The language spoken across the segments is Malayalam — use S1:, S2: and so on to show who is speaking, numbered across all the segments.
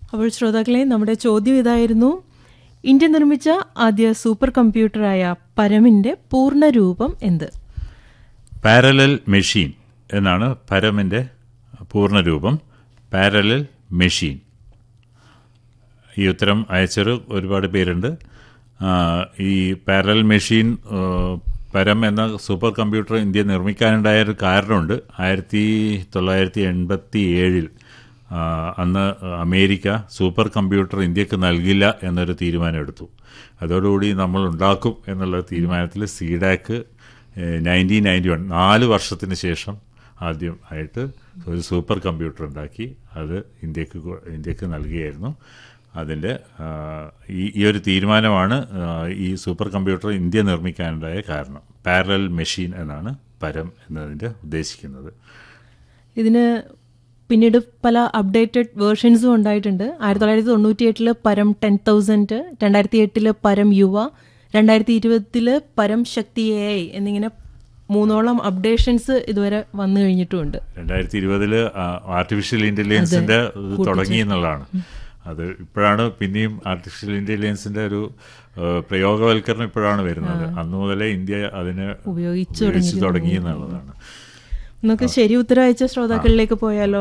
S1: അപ്പോൾ ശ്രോതാക്കളെ നമ്മുടെ ചോദ്യം ഇതായിരുന്നു ഇന്ത്യ നിർമ്മിച്ച ആദ്യ സൂപ്പർ കമ്പ്യൂട്ടറായ പരമിന്റെ പൂർണ്ണരൂപം എന്ത്
S2: പാരലൽ മെഷീൻ എന്നാണ് പരമിൻ്റെ പൂർണ്ണരൂപം പാരലൽ മെഷീൻ ഈ ഉത്തരം അയച്ചൊരു ഒരുപാട് പേരുണ്ട് ആ, ഈ പാരലൽ മെഷീൻ ആ, പരം എന്ന സൂപ്പർ കമ്പ്യൂട്ടർ ഇന്ത്യ നിർമ്മിക്കാനുണ്ടായ ഒരു കാരണമുണ്ട് ആയിരത്തി തൊള്ളായിരത്തി എൺപത്തി ഏഴിൽ അന്ന് അമേരിക്ക സൂപ്പർ കമ്പ്യൂട്ടർ ഇന്ത്യക്ക് നൽകില്ല എന്നൊരു തീരുമാനം എടുത്തു അതോടുകൂടി നമ്മൾ ഉണ്ടാക്കും എന്നുള്ള തീരുമാനത്തിൽ സീഡാക്ക് നയൻറ്റീൻ നയൻറ്റി വൺ നാല് വർഷത്തിന് ശേഷം ആദ്യം ആയിട്ട് ഒരു സൂപ്പർ കമ്പ്യൂട്ടർ ഉണ്ടാക്കി അത് ഇന്ത്യക്ക് കൊ- ഇന്ത്യക്ക് നൽകുകയായിരുന്നു അതിൻ്റെ ആ, ഈ ഈ ഒരു തീരുമാനമാണ് ആ, ഈ സൂപ്പർ കമ്പ്യൂട്ടർ ഇന്ത്യ നിർമ്മിക്കാനുണ്ടായ കാരണം പാരലൽ മെഷീൻ എന്നാണ് പരം എന്നതിൻ്റെ ഉദ്ദേശിക്കുന്നത്
S1: ഇതിന് പിന്നീട് പല അപ്ഡേറ്റഡ് വേർഷൻസും ഉണ്ടായിട്ടുണ്ട് ആയിരത്തി തൊള്ളായിരത്തി തൊണ്ണൂറ്റി എട്ടില് പരം ടെൻ തൗസൻഡ് രണ്ടായിരത്തി എട്ടില് പരം യുവ രണ്ടായിരത്തി ഇരുപത്തില് പരം ശക്തി എ ഐ എന്നിങ്ങനെ മൂന്നോളം അപ്ഡേഷൻസ് ഇതുവരെ വന്നു കഴിഞ്ഞിട്ടുമുണ്ട്
S2: രണ്ടായിരത്തി ഇരുപതില് ആർട്ടിഫിഷ്യൽ ഇന്റലിജൻസിന്റെ ഇത് തുടങ്ങി എന്നുള്ളതാണ് അത് ഇപ്പോഴാണ് പിന്നെയും ആർട്ടിഫിഷ്യൽ ഇന്റലിജൻസിന്റെ ഒരു ആ, പ്രയോഗവൽക്കരണം ഇപ്പോഴാണ് വരുന്നത് അന്നു മുതലേ ഇന്ത്യ അതിനെ
S1: ഉപയോഗിച്ചു
S2: ഉപയോഗിച്ച് തുടങ്ങി എന്നുള്ളതാണ്
S1: നമുക്ക് ശരി ഉത്തരം അയച്ച ശ്രോതാക്കളിലേക്ക് പോയാലോ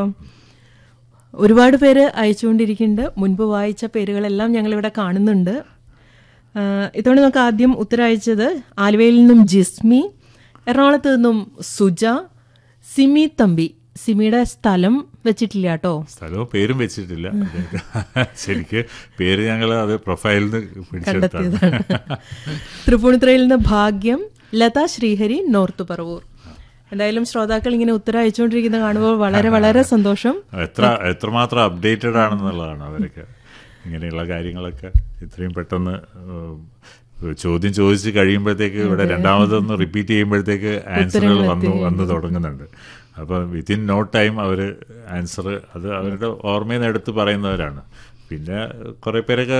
S1: ഒരുപാട് പേര് അയച്ചുകൊണ്ടിരിക്കുന്നുണ്ട് മുൻപ് വായിച്ച പേരുകളെല്ലാം ഞങ്ങളിവിടെ കാണുന്നുണ്ട് ആ, ഇത്തവണ നമുക്ക് ആദ്യം ഉത്തരം അയച്ചത് ആലുവയിൽ നിന്നും ജിസ്മി എറണാകുളത്ത് നിന്നും സുജ സിമി തമ്പി സിമിയുടെ സ്ഥലം വെച്ചിട്ടില്ല കേട്ടോ സ്ഥലവും
S2: പേരും വെച്ചിട്ടില്ല ശരിക്ക് പേര് ഞങ്ങൾ അത് പ്രൊഫൈലിൽ നിന്ന് പിടിച്ചെടുത്താണ്
S1: തൃപ്പൂണിത്തുറയിൽ നിന്ന് ഭാഗ്യം ലത ശ്രീഹരി നോർത്ത് പറവൂർ എന്തായാലും ശ്രോതാക്കൾ ഇങ്ങനെ ഉത്തരം അയച്ചുകൊണ്ടിരിക്കുന്നത് കാണുമ്പോൾ വളരെ വളരെ സന്തോഷം
S2: എത്ര എത്രമാത്രം അപ്ഡേറ്റഡ് ആണെന്നുള്ളതാണ് അവരൊക്കെ ഇങ്ങനെയുള്ള കാര്യങ്ങളൊക്കെ ഇത്രയും പെട്ടെന്ന് ഏഹ്, ചോദ്യം ചോദിച്ച് കഴിയുമ്പോഴത്തേക്ക് ഇവിടെ രണ്ടാമതൊന്ന് റിപ്പീറ്റ് ചെയ്യുമ്പോഴത്തേക്ക് ആൻസറുകൾ വന്നു വന്നു തുടങ്ങുന്നുണ്ട് അപ്പോൾ വിത്തിൻ നോ ടൈം അവർ ആൻസർ അത് അവരുടെ ഓർമ്മയിൽ നിന്ന് എടുത്ത് പറയുന്നവരാണ് പിന്നെ കുറേ പേരൊക്കെ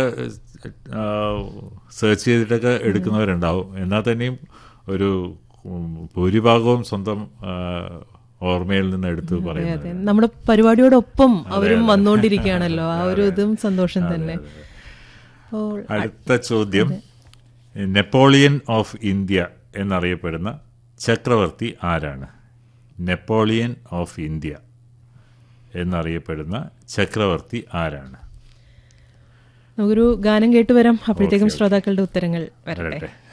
S2: സെർച്ച് ചെയ്തിട്ടൊക്കെ എടുക്കുന്നവരുണ്ടാവും എന്നാൽ തന്നെയും ഒരു ഉം, ഭൂരിഭാഗവും സ്വന്തം ആ, ഓർമ്മയിൽ നിന്ന് എടുത്ത് പറയുന്നത്
S1: അതെ നമ്മുടെ പരിപാടിയോടൊപ്പം അവരും വന്നുകൊണ്ടിരിക്കുകയാണല്ലോ ആ ഒരു ഇതും സന്തോഷം തന്നെ അപ്പോൾ
S2: അടുത്ത ചോദ്യം നെപ്പോളിയൻ ഓഫ് ഇന്ത്യ എന്നറിയപ്പെടുന്ന ചക്രവർത്തി ആരാണ് നെപ്പോളിയൻ ഓഫ് ഇന്ത്യ എന്നറിയപ്പെടുന്ന ചക്രവർത്തി ആരാണ്
S1: നമുക്കൊരു ഗാനം കേട്ട് വരാം അപ്പോഴത്തേക്കും ശ്രോതാക്കളുടെ ഉത്തരങ്ങൾ വരട്ടെ
S2: വരട്ടെ